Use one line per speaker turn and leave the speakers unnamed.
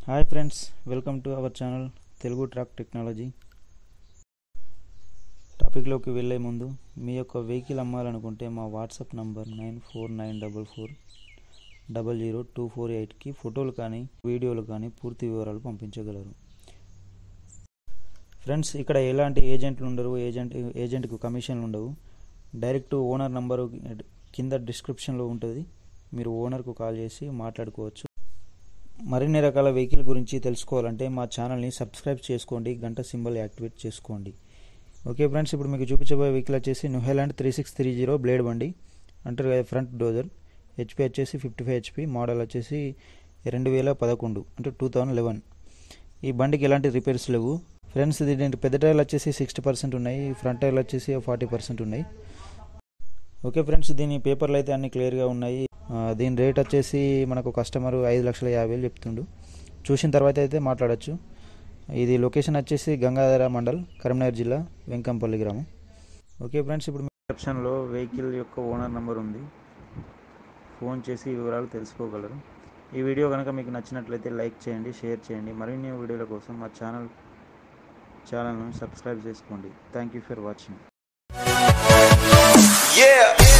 Hi friends welcome to our channel Telugu track technology టాపిక్లోకి వెళ్ళే ముందు మీ యొక్క వెహికల్ అమ్మాలనుకుంటే మా WhatsApp number nine four nine double four double zero two four ఎయిట్కి ఫోటోలు కానీ వీడియోలు కానీ పూర్తి వివరాలు పంపించగలరు ఫ్రెండ్స్ ఇక్కడ ఎలాంటి ఏజెంట్లు ఉండరు ఏజెంట్ ఏజెంట్కు కమిషన్లు ఉండవు డైరెక్ట్ ఓనర్ నంబరు కింద డిస్క్రిప్షన్లో ఉంటుంది మీరు ఓనర్కు కాల్ చేసి మాట్లాడుకోవచ్చు మరిన్ని రకాల వెహికల్ గురించి తెలుసుకోవాలంటే మా ఛానల్ని సబ్స్క్రైబ్ చేసుకోండి గంట సింబల్ యాక్టివేట్ చేసుకోండి ఓకే ఫ్రెండ్స్ ఇప్పుడు మీకు చూపించబోయే వెహికల్ వచ్చేసి New Holland three six three zero blade బండి అంటారు కదా ఫ్రంట్ డోజర్ హెచ్పి వచ్చేసి ఫిఫ్టీ ఫైవ్ హెచ్పి మోడల్ వచ్చేసి రెండు వేల పదకొండు అంటే టూ థౌజండ్ లెవెన్ ఈ బండికి ఎలాంటి రిపేర్స్ లేవు ఫ్రెండ్స్ దీని పెద్ద టైర్లు వచ్చేసి సిక్స్టీ పర్సెంట్ ఉన్నాయి ఫ్రంట్ టైర్లు వచ్చేసి ఫార్టీ పర్సెంట్ ఉన్నాయి ఓకే ఫ్రెండ్స్ దీని పేపర్లు అయితే అన్ని క్లియర్గా ఉన్నాయి ఆ, దీని రేట్ వచ్చేసి మనకు కస్టమర్ ఐదు లక్షల యాభై వేలు చెప్తుండు చూసిన తర్వాత అయితే మాట్లాడచ్చు ఇది లొకేషన్ వచ్చేసి గంగాధర మండల్ కరీంనగర్ జిల్లా వెంకంపల్లి గ్రామం ఓకే ఫ్రెండ్స్ ఇప్పుడు డిస్క్రిప్షన్లో వెహికల్ యొక్క ఓనర్ నెంబర్ ఉంది ఫోన్ చేసి ఈ వివరాలు తెలుసుకోగలరు ఈ వీడియో కనుక మీకు నచ్చినట్లయితే లైక్ చేయండి షేర్ చేయండి మరిన్ని వీడియోల కోసం మా ఛానల్ ఛానల్ను సబ్స్క్రైబ్ చేసుకోండి thank you for watching
Yeah.